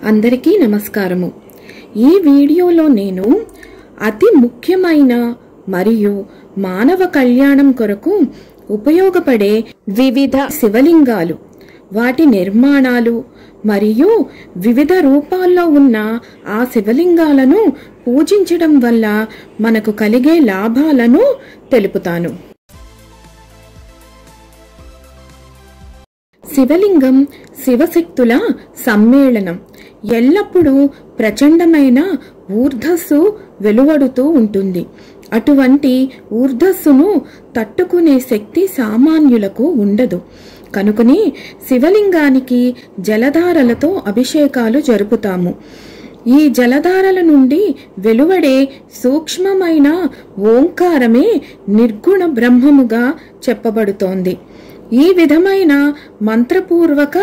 అందరికీ నమస్కారము ఈ వీడియోలో నేను అతి ముఖ్యమైన మరియు మానవ కళ్యాణం కొరకు ఉపయోగపడే వివిధ శివలింగాలు వాటి నిర్మాణాలు మరియు వివిధ రూపాల్లో ఉన్న ఆ శివలింగాలను పూజించడం వల్ల మనకు కలిగే లాభాలను తెలుపుతాను శివలింగం శివశక్తుల సమ్మేళనం ఎల్లప్పుడూ ప్రచండమైన ఊర్ధస్సు వెలువడుతూ ఉంటుంది అటువంటి ఊర్ధస్సును తట్టుకునే శక్తి సామాన్యులకు ఉండదు కనుకనే శివలింగానికి జలధారలతో అభిషేకాలు జరుపుతాము ఈ జలధారల నుండి వెలువడే సూక్ష్మమైన ఓంకారమే నిర్గుణ బ్రహ్మముగా చెప్పబడుతోంది ఈ విధమైన మంత్రపూర్వక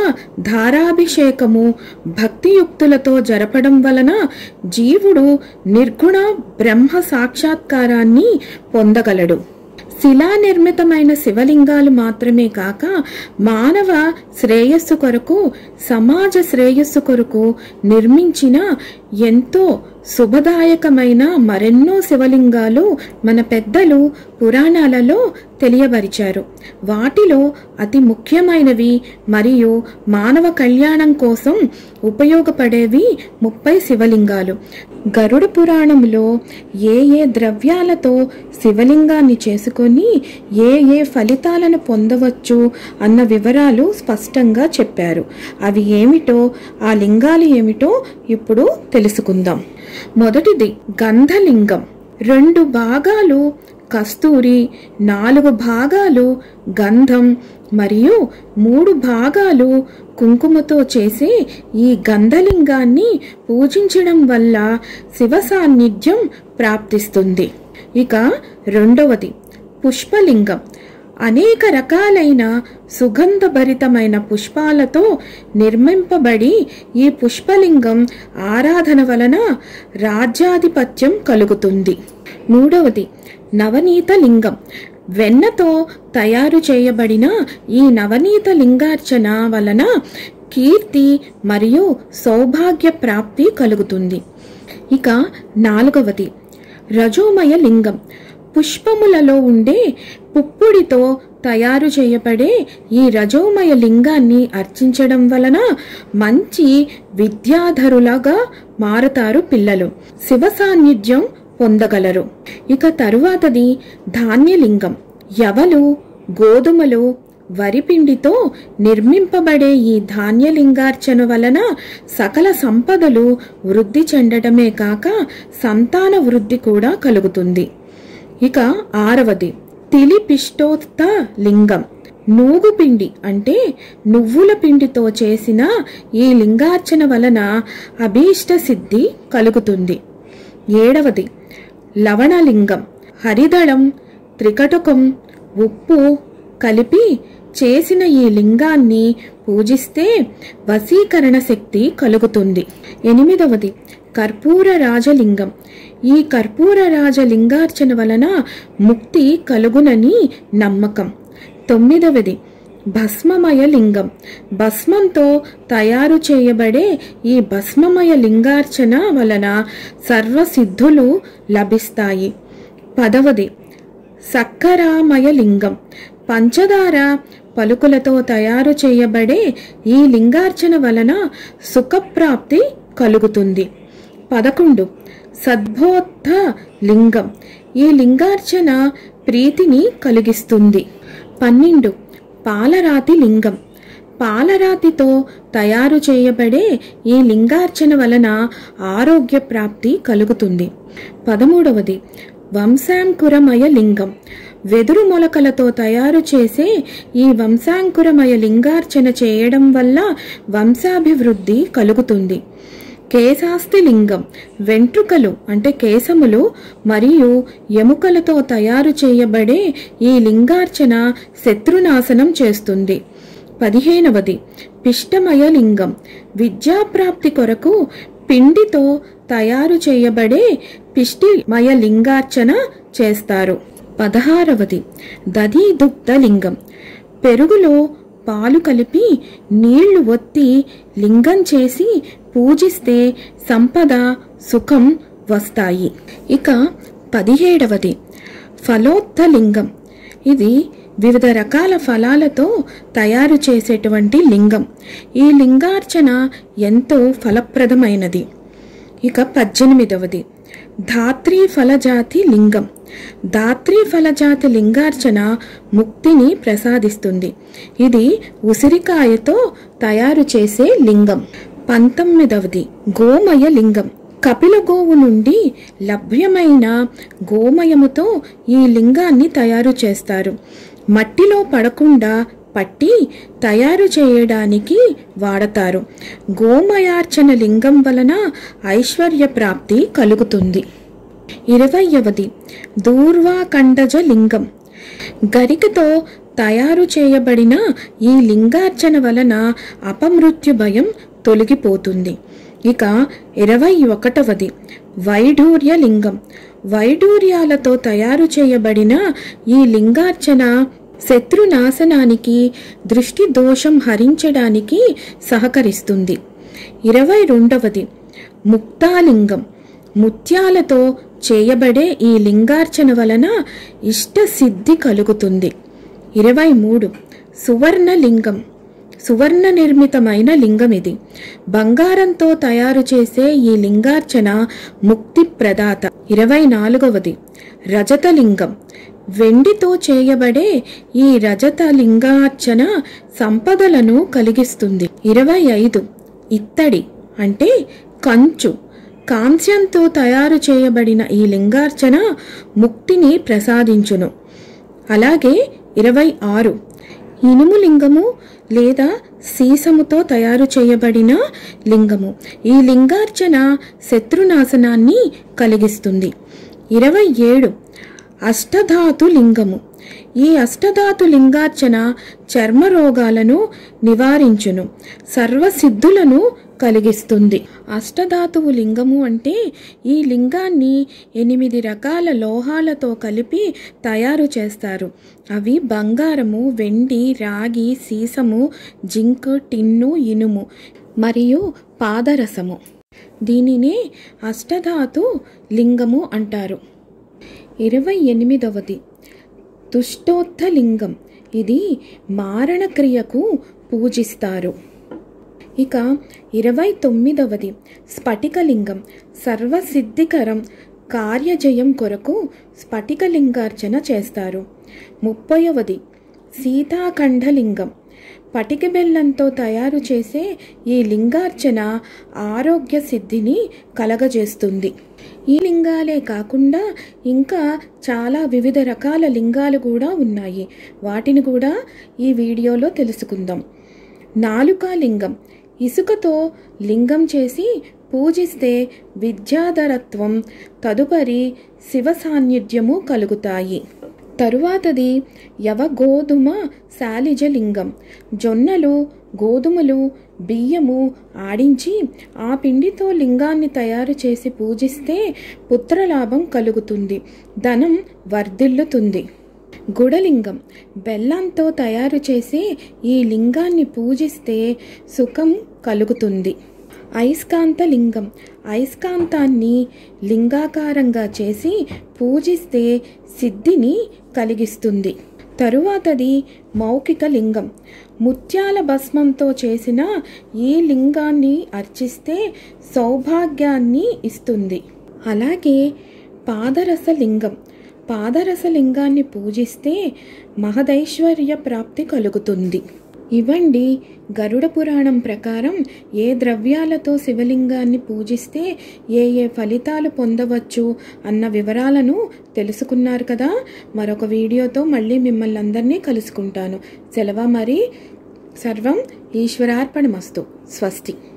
ధారాభిషేకము భక్తియుక్తులతో జరపడం వలన జీవుడు నిర్గుణ బ్రహ్మ సాక్షాత్కారాన్ని పొందగలడు శిలా నిర్మితమైన శివలింగాలు మాత్రమే కాక మానవ శ్రేయస్సు కొరకు సమాజ శ్రేయస్సు కొరకు నిర్మించిన ఎంతో శుభదాయకమైన మరెన్నో శివలింగాలు మన పెద్దలు పురాణాలలో తెలియబరిచారు వాటిలో అతి ముఖ్యమైనవి మరియు మానవ కళ్యాణం కోసం ఉపయోగపడేవి ముప్పై శివలింగాలు గరుడ పురాణంలో ఏ ఏ ద్రవ్యాలతో శివలింగాన్ని చేసుకొని ఏ ఏ ఫలితాలను పొందవచ్చు అన్న వివరాలు స్పష్టంగా చెప్పారు అవి ఏమిటో ఆ లింగాలు ఏమిటో ఇప్పుడు తెలుసుకుందాం మొదటిది గంధలింగం రెండు భాగాలు కస్తూరి నాలుగు భాగాలు గంధం మరియు మూడు భాగాలు కుంకుమతో చేసే ఈ గంధలింగాన్ని పూజించడం వల్ల శివ సాన్నిధ్యం ప్రాప్తిస్తుంది ఇక రెండవది పుష్పలింగం అనేక రకాలైన సుగంధభరితమైన పుష్పాలతో నిర్మింపబడి ఈ పుష్పలింగం ఆరాధన వలన రాజ్యాధిపత్యం కలుగుతుంది మూడవది నవనీత లింగం వెన్నతో తయారు చేయబడిన ఈ నవనీత లింగార్చన వలన కీర్తి మరియు సౌభాగ్య ప్రాప్తి కలుగుతుంది ఇక నాలుగవది రజోమయ లింగం పుష్పములలో ఉండే పుప్పుడితో తయారు చేయబడే ఈ రజోమయ లింగాన్ని అర్చించడం వలన మంచి విద్యాధరులుగా మారతారు పిల్లలు శివ సాన్నిధ్యం పొందగలరు ఇక తరువాతది ధాన్యలింగం యవలు గోధుమలు వరిపిండితో నిర్మింపబడే ఈ ధాన్యలింగార్చన వలన సకల సంపదలు వృద్ధి చెందడమే కాక సంతాన వృద్ధి కూడా కలుగుతుంది ఇక ఆరవది తిలిపిష్టోత్త లింగం నూగు పిండి అంటే నువ్వుల పిండితో చేసిన ఈ లింగార్చన వలన అభీష్ట సిద్ధి కలుగుతుంది ఏడవది లవణలింగం హరిదళం త్రికటకం ఉప్పు కలిపి చేసిన ఈ లింగాన్ని పూజిస్తే వశీకరణ శక్తి కలుగుతుంది ఎనిమిదవది కర్పూర రాజలింగం ఈ కర్పూర రాజలింగార్చన వలన ముక్తి కలుగునని నమ్మకం తొమ్మిదవది భస్మమయ లింగం భస్మంతో తయారు చేయబడే ఈ భస్మమయ లింగార్చన వలన సర్వసిద్ధులు లభిస్తాయి పదవది సక్కరామయ లింగం పంచదార పలుకులతో తయారు చేయబడే ఈ లింగార్చన వలన సుఖప్రాప్తి కలుగుతుంది పదకొండు సద్భోత్థ లింగం ఈ లింగార్చన ప్రీతిని కలిగిస్తుంది పన్నెండు పాలరాతి లింగం పాలరాతితో తయారు చేయబడే ఈ లింగార్చన వలన ఆరోగ్య ప్రాప్తి కలుగుతుంది పదమూడవది వంశాంకురమయ లింగం వెదురు మొలకలతో తయారు చేసే ఈ వంశాంకురమయ లింగార్చన చేయడం వల్ల వంశాభివృద్ధి కలుగుతుంది కేశాస్తి లింగం వెంట్రుకలు అంటే కేశములు మరియు ఎముకలతో తయారు చేయబడే ఈ లింగార్చన శత్రునాశనం చేస్తుంది పదిహేనవది పిష్టమయ లింగం విద్యాప్రాప్తి కొరకు పిండితో తయారు చేయబడే పిష్టిమయ లింగార్చన చేస్తారు పదహారవది దధీదుగ్ధ లింగం పెరుగులో పాలు కలిపి నీళ్లు ఒత్తి లింగం చేసి పూజిస్తే సంపద సుఖం వస్తాయి ఇక పదిహేడవది ఫలోత్త లింగం ఇది వివిధ రకాల ఫలాలతో తయారు చేసేటువంటి లింగం ఈ లింగార్చన ఎంతో ఫలప్రదమైనది ఇక పద్దెనిమిదవది ధాత్రీ ఫలజాతి లింగం ధాత్రీ ఫలజాతి లింగార్చన ముక్తిని ప్రసాదిస్తుంది ఇది ఉసిరికాయతో తయారు చేసే లింగం పంతొమ్మిదవది గోమయ లింగం కపిల గోవు నుండి లభ్యమైన గోమయముతో ఈ లింగాన్ని తయారు చేస్తారు మట్టిలో పడకుండా పట్టి తయారు చేయడానికి వాడతారు గోమయార్చన లింగం వలన ఐశ్వర్య ప్రాప్తి కలుగుతుంది ఇరవయవది దూర్వాకండజ లింగం గరికతో తయారు చేయబడిన ఈ లింగార్చన వలన అపమృత్యు భయం తొలగిపోతుంది ఇక ఇరవై ఒకటవది వైఢూర్య లింగం వైఢూర్యాలతో తయారు చేయబడిన ఈ లింగార్చన శత్రునాశనానికి దృష్టి దోషం హరించడానికి సహకరిస్తుంది ఇరవై రెండవది ముక్తాలింగం ముత్యాలతో చేయబడే ఈ లింగార్చన వలన ఇష్ట సిద్ధి కలుగుతుంది ఇరవై మూడు సువర్ణ లింగం సువర్ణ నిర్మితమైన లింగం ఇది బంగారంతో తయారు చేసే ఈ లింగార్చన ముక్తి ప్రదాత ఇరవై నాలుగవది రజత లింగం వెండితో చేయబడే ఈ రజత లింగార్చన సంపదలను కలిగిస్తుంది ఇరవై ఐదు ఇత్తడి అంటే కంచు కాంస్యంతో తయారు చేయబడిన ఈ లింగార్చన ముక్తిని ప్రసాదించును అలాగే ఇరవై ఆరు ఇనుము లింగము లేదా సీసముతో తయారు చేయబడిన లింగము ఈ లింగార్చన శత్రునాశనాన్ని కలిగిస్తుంది ఇరవై ఏడు అష్టధాతు లింగము ఈ అష్టధాతు లింగార్చన చర్మ రోగాలను నివారించును సర్వసిద్ధులను కలిగిస్తుంది అష్టధాతువు లింగము అంటే ఈ లింగాన్ని ఎనిమిది రకాల లోహాలతో కలిపి తయారు చేస్తారు అవి బంగారము వెండి రాగి సీసము జింక్ టిన్ను ఇనుము మరియు పాదరసము దీనినే అష్టధాతు లింగము అంటారు ఇరవై ఎనిమిదవది దుష్టోత్థ లింగం ఇది మారణక్రియకు పూజిస్తారు ఇక ఇరవై తొమ్మిదవది స్ఫటికలింగం సర్వసిద్ధికరం కార్యజయం కొరకు స్ఫటికలింగార్చన చేస్తారు ముప్పైవది సీతాఖండలింగం పటిక బెల్లంతో తయారు చేసే ఈ లింగార్చన ఆరోగ్య సిద్ధిని కలగజేస్తుంది ఈ లింగాలే కాకుండా ఇంకా చాలా వివిధ రకాల లింగాలు కూడా ఉన్నాయి వాటిని కూడా ఈ వీడియోలో తెలుసుకుందాం నాలుకా లింగం ఇసుకతో లింగం చేసి పూజిస్తే విద్యాధరత్వం తదుపరి శివ సాన్నిధ్యము కలుగుతాయి తరువాతది యవగోధుమ శాలిజ లింగం జొన్నలు గోధుమలు బియ్యము ఆడించి ఆ పిండితో లింగాన్ని తయారు చేసి పూజిస్తే పుత్రలాభం కలుగుతుంది ధనం వర్ధిల్లుతుంది గుడలింగం బెల్లంతో తయారు చేసి ఈ లింగాన్ని పూజిస్తే సుఖం కలుగుతుంది అయస్కాంత లింగం అయస్కాంతాన్ని లింగాకారంగా చేసి పూజిస్తే సిద్ధిని కలిగిస్తుంది తరువాతది మౌఖిక లింగం ముత్యాల భస్మంతో చేసిన ఈ లింగాన్ని అర్చిస్తే సౌభాగ్యాన్ని ఇస్తుంది అలాగే పాదరస లింగం పాదరస లింగాన్ని పూజిస్తే మహదైశ్వర్య ప్రాప్తి కలుగుతుంది ఇవండి గరుడ పురాణం ప్రకారం ఏ ద్రవ్యాలతో శివలింగాన్ని పూజిస్తే ఏ ఏ ఫలితాలు పొందవచ్చు అన్న వివరాలను తెలుసుకున్నారు కదా మరొక వీడియోతో మళ్ళీ మిమ్మల్ని అందరినీ కలుసుకుంటాను సెలవు మరి సర్వం ఈశ్వరార్పణమస్తు స్వస్తి